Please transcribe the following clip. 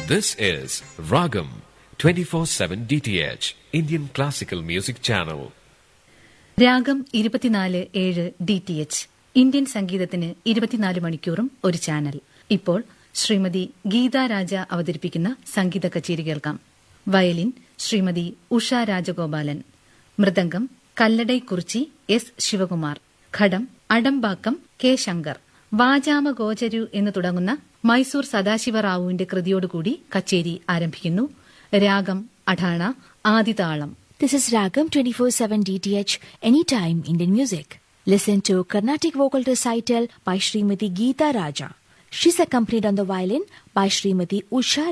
This is Ragam 24/7 DTH Indian Classical Music Channel. രാഗം ഇരുപത്തിനാല് ഏഴ് ഡി ടി എച്ച് ഇന്ത്യൻ സംഗീതത്തിന് ഇരുപത്തിനാല് മണിക്കൂറും ഒരു ചാനൽ ഇപ്പോൾ ശ്രീമതി ഗീതാ രാജ അവതരിപ്പിക്കുന്ന സംഗീത കച്ചേരി കേൾക്കാം violin Shrimati Usha Rajagopalan mridangam Kalladai Kurichi S Sivakumar ghatam Adambakkam K Shankar വാചാമ ഗോചരു എന്ന് തുടങ്ങുന്ന മൈസൂർ സദാശിവറാവുവിന്റെ കൃതിയോടുകൂടി കച്ചേരി ആരംഭിക്കുന്നു രാഗം Atana ആദിതാളം This is Ragam 24/7 DTH Anytime Indian Music. Listen to Carnatic vocal recital by Srimati Geeta Raja. She's accompanied on the violin by Srimati Usha